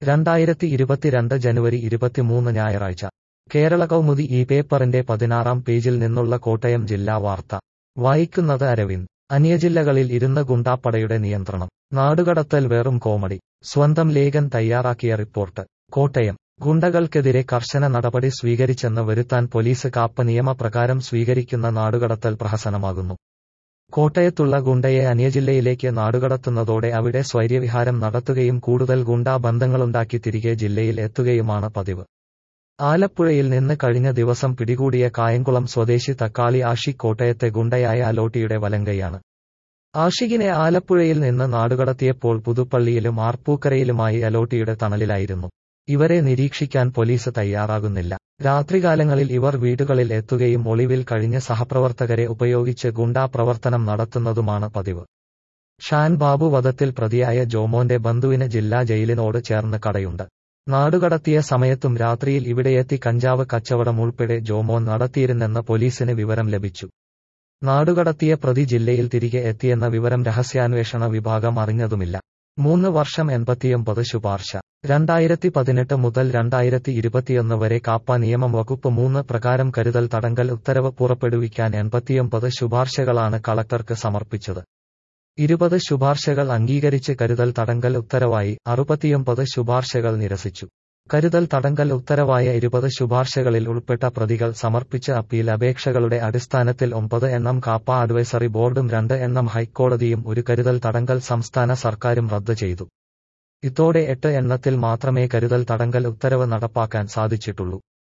രണ്ടായിരത്തി ഇരുപത്തിരണ്ട് ജനുവരി ഇരുപത്തിമൂന്ന് ഞായറാഴ്ച കേരള കൗമുദി ഈ പേപ്പറിന്റെ പതിനാറാം പേജിൽ നിന്നുള്ള കോട്ടയം ജില്ലാ വാർത്ത വായിക്കുന്നത് അരവിന്ദ് അന്യജില്ലകളിൽ ഇരുന്ന് ഗുണ്ടാപ്പടയുടെ നിയന്ത്രണം നാടുകടത്തൽ വെറും കോമഡി സ്വന്തം ലേഖൻ തയ്യാറാക്കിയ റിപ്പോർട്ട് കോട്ടയം ഗുണ്ടകൾക്കെതിരെ കർശന നടപടി സ്വീകരിച്ചെന്ന് വരുത്താൻ പോലീസ് കാപ്പ നിയമപ്രകാരം സ്വീകരിക്കുന്ന നാടുകടത്തൽ പ്രഹസനമാകുന്നു കോട്ടയത്തുള്ള ഗുണ്ടയെ അന്യജില്ലയിലേക്ക് നാടുകടത്തുന്നതോടെ അവിടെ സ്വൈര്യവിഹാരം നടത്തുകയും കൂടുതൽ ഗുണ്ടാ ബന്ധങ്ങളുണ്ടാക്കി തിരികെ ജില്ലയിൽ എത്തുകയുമാണ് പതിവ് ആലപ്പുഴയിൽ നിന്ന് കഴിഞ്ഞ ദിവസം പിടികൂടിയ കായംകുളം സ്വദേശി തക്കാളി ആഷിഖ് കോട്ടയത്തെ ഗുണ്ടയായ അലോട്ടിയുടെ വലങ്കയാണ് ആഷിഖിനെ ആലപ്പുഴയിൽ നിന്ന് നാടുകടത്തിയപ്പോൾ പുതുപ്പള്ളിയിലും ആർപ്പൂക്കരയിലുമായി അലോട്ടിയുടെ തണലിലായിരുന്നു ഇവരെ നിരീക്ഷിക്കാൻ പോലീസ് തയ്യാറാകുന്നില്ല രാത്രികാലങ്ങളിൽ ഇവർ വീടുകളിൽ എത്തുകയും ഒളിവിൽ കഴിഞ്ഞ സഹപ്രവർത്തകരെ ഉപയോഗിച്ച് ഗുണ്ടാ പ്രവർത്തനം നടത്തുന്നതുമാണ് പതിവ് ഷാൻ ബാബു വധത്തിൽ പ്രതിയായ ജോമോന്റെ ബന്ധുവിന് ജില്ലാ ജയിലിനോട് ചേർന്ന് കടയുണ്ട് നാടുകടത്തിയ സമയത്തും രാത്രിയിൽ ഇവിടെയെത്തി കഞ്ചാവ് കച്ചവടം ഉൾപ്പെടെ ജോമോൻ നടത്തിയിരുന്നെന്ന് പോലീസിന് വിവരം ലഭിച്ചു നാടുകടത്തിയ പ്രതി ജില്ലയിൽ തിരികെ എത്തിയെന്ന വിവരം രഹസ്യാന്വേഷണ വിഭാഗം അറിഞ്ഞതുമില്ല മൂന്ന് വർഷം എൺപത്തിയൊമ്പത് ശുപാർശ രണ്ടായിരത്തി പതിനെട്ട് മുതൽ രണ്ടായിരത്തി ഇരുപത്തിയൊന്ന് വരെ കാപ്പ നിയമം വകുപ്പ് മൂന്ന് പ്രകാരം കരുതൽ തടങ്കൽ ഉത്തരവ് പുറപ്പെടുവിക്കാൻ എൺപത്തിയൊമ്പത് ശുപാർശകളാണ് കളക്ടർക്ക് സമർപ്പിച്ചത് ഇരുപത് ശുപാർശകൾ അംഗീകരിച്ച് കരുതൽ തടങ്കൽ ഉത്തരവായി അറുപത്തിയൊമ്പത് ശുപാർശകൾ നിരസിച്ചു കരുതൽ തടങ്കൽ ഉത്തരവായ ഇരുപത് ശുപാർശകളിൽ ഉൾപ്പെട്ട പ്രതികൾ സമർപ്പിച്ച അപ്പീൽ അപേക്ഷകളുടെ അടിസ്ഥാനത്തിൽ ഒമ്പത് എണ്ണം കാപ്പ അഡ്വൈസറി ബോർഡും രണ്ട് എണ്ണം ഹൈക്കോടതിയും ഒരു കരുതൽ തടങ്കൽ സംസ്ഥാന സർക്കാരും റദ്ദ് ചെയ്തു ഇതോടെ എട്ട് എണ്ണത്തിൽ മാത്രമേ കരുതൽ തടങ്കൽ ഉത്തരവ് നടപ്പാക്കാൻ സാധിച്ചിട്ടുള്ളൂ